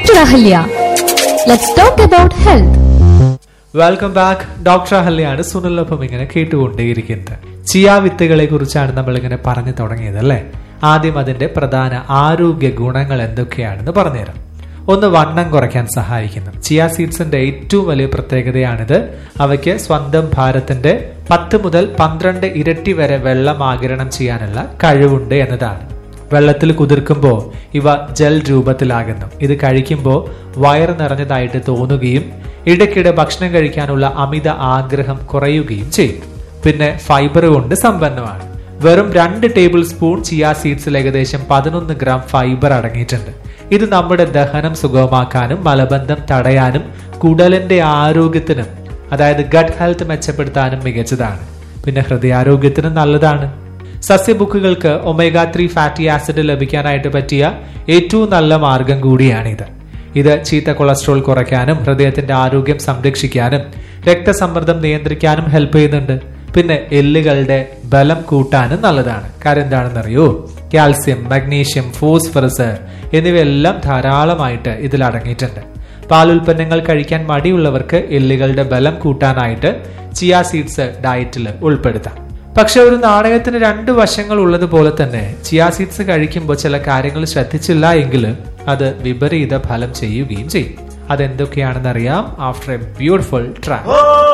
Dr. Ahalya. Let's talk about health. Welcome back doctor അഹല്യാണ് സുനിലൊപ്പം ഇങ്ങനെ കേട്ടുകൊണ്ടേയിരിക്കുന്നത് ചിയാ വിത്തുകളെ കുറിച്ചാണ് നമ്മൾ ഇങ്ങനെ പറഞ്ഞു തുടങ്ങിയത് അല്ലേ ആദ്യം അതിന്റെ പ്രധാന ആരോഗ്യ ഗുണങ്ങൾ എന്തൊക്കെയാണെന്ന് പറഞ്ഞുതരാം ഒന്ന് വണ്ണം കുറയ്ക്കാൻ സഹായിക്കുന്നു ചിയാ സീഡ്സിന്റെ ഏറ്റവും വലിയ പ്രത്യേകതയാണിത് അവയ്ക്ക് സ്വന്തം ഭാരത്തിന്റെ പത്ത് മുതൽ പന്ത്രണ്ട് ഇരട്ടി വരെ വെള്ളം ആകിരണം ചെയ്യാനുള്ള കഴിവുണ്ട് എന്നതാണ് വെള്ളത്തിൽ കുതിർക്കുമ്പോൾ ഇവ ജൽ രൂപത്തിലാകുന്നു ഇത് കഴിക്കുമ്പോൾ വയറ് നിറഞ്ഞതായിട്ട് തോന്നുകയും ഇടയ്ക്കിടെ ഭക്ഷണം കഴിക്കാനുള്ള അമിത ആഗ്രഹം കുറയുകയും ചെയ്യും പിന്നെ ഫൈബർ കൊണ്ട് സമ്പന്നമാണ് വെറും രണ്ട് ടേബിൾ സ്പൂൺ ചിയാ സീഡ്സിൽ ഏകദേശം പതിനൊന്ന് ഗ്രാം ഫൈബർ അടങ്ങിയിട്ടുണ്ട് ഇത് നമ്മുടെ ദഹനം സുഗമമാക്കാനും മലബന്ധം തടയാനും കുടലിന്റെ ആരോഗ്യത്തിനും അതായത് ഗട്ട് ഹെൽത്ത് മെച്ചപ്പെടുത്താനും മികച്ചതാണ് പിന്നെ ഹൃദയാരോഗ്യത്തിനും നല്ലതാണ് സസ്യബുക്കുകൾക്ക് ഒമേഗ ത്രീ ഫാറ്റി ആസിഡ് ലഭിക്കാനായിട്ട് പറ്റിയ ഏറ്റവും നല്ല മാർഗം കൂടിയാണിത് ഇത് ചീത്ത കൊളസ്ട്രോൾ കുറയ്ക്കാനും ഹൃദയത്തിന്റെ ആരോഗ്യം സംരക്ഷിക്കാനും രക്തസമ്മർദ്ദം നിയന്ത്രിക്കാനും ഹെൽപ്പ് ചെയ്യുന്നുണ്ട് പിന്നെ എല്ലുകളുടെ ബലം കൂട്ടാനും നല്ലതാണ് കാര്യം എന്താണെന്നറിയോ കാൽസ്യം മഗ്നീഷ്യം ഫോസ്ഫറസ് എന്നിവയെല്ലാം ധാരാളമായിട്ട് ഇതിൽ അടങ്ങിയിട്ടുണ്ട് പാലുൽപ്പന്നങ്ങൾ കഴിക്കാൻ മടിയുള്ളവർക്ക് എല്ലുകളുടെ ബലം കൂട്ടാനായിട്ട് ചിയാ സീഡ്സ് ഡയറ്റിൽ ഉൾപ്പെടുത്താം പക്ഷെ ഒരു നാണയത്തിന് രണ്ട് വശങ്ങൾ ഉള്ളതുപോലെ തന്നെ ചിയാ സീഡ്സ് കഴിക്കുമ്പോൾ ചില കാര്യങ്ങൾ ശ്രദ്ധിച്ചില്ല എങ്കിൽ അത് വിപരീത ഫലം ചെയ്യുകയും ചെയ്യും അതെന്തൊക്കെയാണെന്ന് അറിയാം ആഫ്റ്റർ എ ബ്യൂട്ടിഫുൾ ട്രാക്ക്